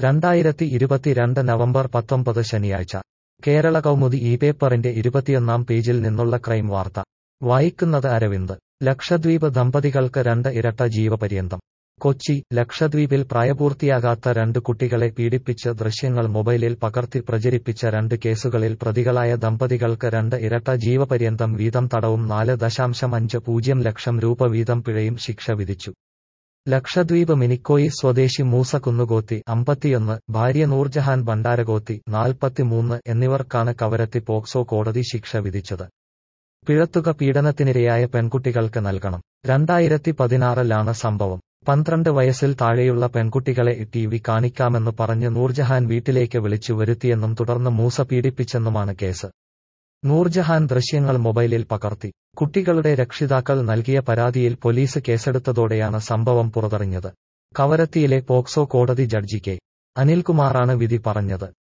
രണ്ടായിരത്തി ഇരുപത്തിരണ്ട് നവംബർ പത്തൊമ്പത് ശനിയാഴ്ച കേരള കൗമുദി ഈ പേപ്പറിന്റെ ഇരുപത്തിയൊന്നാം പേജിൽ നിന്നുള്ള ക്രൈം വാർത്ത വായിക്കുന്നത് അരവിന്ദ് ലക്ഷദ്വീപ് ദമ്പതികൾക്ക് രണ്ട് ഇരട്ട ജീവപര്യന്തം കൊച്ചി ലക്ഷദ്വീപിൽ പ്രായപൂർത്തിയാകാത്ത രണ്ട് കുട്ടികളെ പീഡിപ്പിച്ച് ദൃശ്യങ്ങൾ മൊബൈലിൽ പകർത്തി പ്രചരിപ്പിച്ച രണ്ട് കേസുകളിൽ പ്രതികളായ ദമ്പതികൾക്ക് രണ്ട് ഇരട്ട ജീവപര്യന്തം വീതം തടവും നാല് ദശാംശം അഞ്ച് പൂജ്യം ലക്ഷം രൂപ വീതം പിഴയും ശിക്ഷ വിധിച്ചു ലക്ഷദ്വീപ് മിനിക്കോയി സ്വദേശി മൂസ കുന്നുകോത്തി അമ്പത്തിയൊന്ന് ഭാര്യ നൂർജഹാൻ ഭണ്ഡാരകോത്തി നാൽപ്പത്തിമൂന്ന് എന്നിവർക്കാണ് കവരത്തി പോക്സോ കോടതി ശിക്ഷ വിധിച്ചത് പിഴത്തുക പീഡനത്തിനിരയായ പെൺകുട്ടികൾക്ക് നൽകണം രണ്ടായിരത്തി പതിനാറിലാണ് സംഭവം പന്ത്രണ്ട് വയസ്സിൽ താഴെയുള്ള പെൺകുട്ടികളെ ടി വി കാണിക്കാമെന്ന് പറഞ്ഞ് നൂർജഹാൻ വീട്ടിലേക്ക് വിളിച്ചു വരുത്തിയെന്നും തുടർന്ന് മൂസ പീഡിപ്പിച്ചെന്നുമാണ് കേസ് നൂർജഹാൻ ദൃശ്യങ്ങൾ മൊബൈലിൽ പകർത്തി കുട്ടികളുടെ രക്ഷിതാക്കൾ നൽകിയ പരാതിയിൽ പോലീസ് കേസെടുത്തതോടെയാണ് സംഭവം പുറത്തറിഞ്ഞത് കവരത്തിയിലെ പോക്സോ കോടതി ജഡ്ജി കെ അനിൽകുമാറാണ് വിധി പറഞ്ഞത്